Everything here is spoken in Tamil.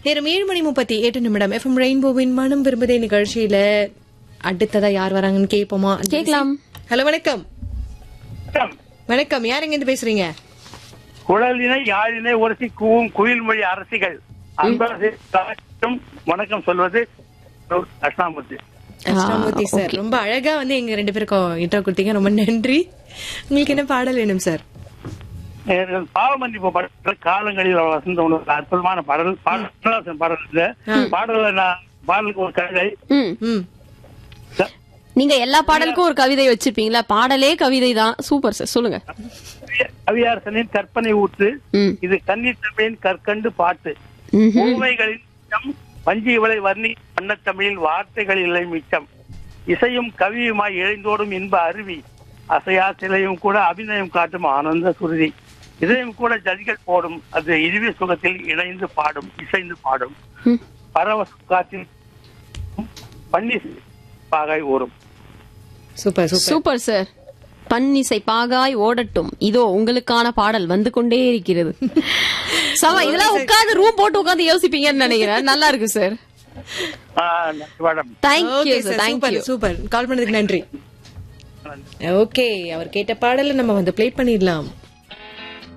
நேரம் ஏழு மணி முப்பத்தி எட்டு நிமிடம் எஃப்எம் ரெயின்போவின் மனம் விரும்புதே நிகழ்ச்சியில அடுத்ததா யார் வராங்கன்னு கேட்போமா கேக்கலாம். ஹலோ வணக்கம் வணக்கம். வணக்கம் யார் எங்க இருந்து பேசுறீங்க குழலினை யாழினை உரசி கூவும் குயில்மொழி அரசிகள் அன்பரசும் வணக்கம் சொல்வது அஷ்ணாமூர்த்தி அஷ்டாமூர்த்தி சார் ரொம்ப அழகா வந்து எங்க ரெண்டு பேருக்கும் இன்ட்ரோ கொடுத்தீங்க ரொம்ப நன்றி உங்களுக்கு என்ன பாடல் வேணும் சார் எனக்கு பாவமன்னிப்பு படத்தில் காலங்களில் வசந்த உணவு அற்புதமான பாடல் பாடல் பாடல் இது பாடல நான் பாடலுக்கு ஒரு கவிதை ம் ம் நீங்க எல்லா பாடலுக்கும் ஒரு கவிதை வச்சிருப்பீங்களா பாடலே கவிதை தான் சூப்பர் சார் சொல்லுங்க கவியாரசனின் கற்பனை ஊற்று ம் இது கன்னி தமிழின் கற்கண்டு பாட்டு ம்ஹும். ஊமைகளின் மிச்சம் வஞ்சி இவளை வர்ணி வண்ணத்தமிழில் வார்த்தைகள் இல்லை மிச்சம் இசையும் கவியுமாய் இழைந்தோடும் இன்ப அருவி அசையா சிலையும் கூட அபிநயம் காட்டும் ஆனந்த சுருதி இதயம் கூட ஜதிகள் போடும் அது இறுதி சுகத்தில் இணைந்து பாடும் இசைந்து பாடும் ம். பரவச காற்றில் பண்ணி பாகாய் ஓடும் சூப்பர் சூப்பர் சூப்பர் சார் பன்னிசை பாகாய் ஓடட்டும் இதோ உங்களுக்கான பாடல் வந்து கொண்டே இருக்கிறது சவா இதெல்லாம் உட்கார்ந்து ரூம் போட்டு உட்கார்ந்து யோசிப்பீங்கன்னு நினைக்கிறேன் நல்லா இருக்கு சார் ஆஹ் நன்றி madam thank you okay sir sir thank you super super call பண்ணதுக்கு நன்றி ஓகே அவர் கேட்ட பாடலை நம்ம வந்து ப்ளே பண்ணிடலாம்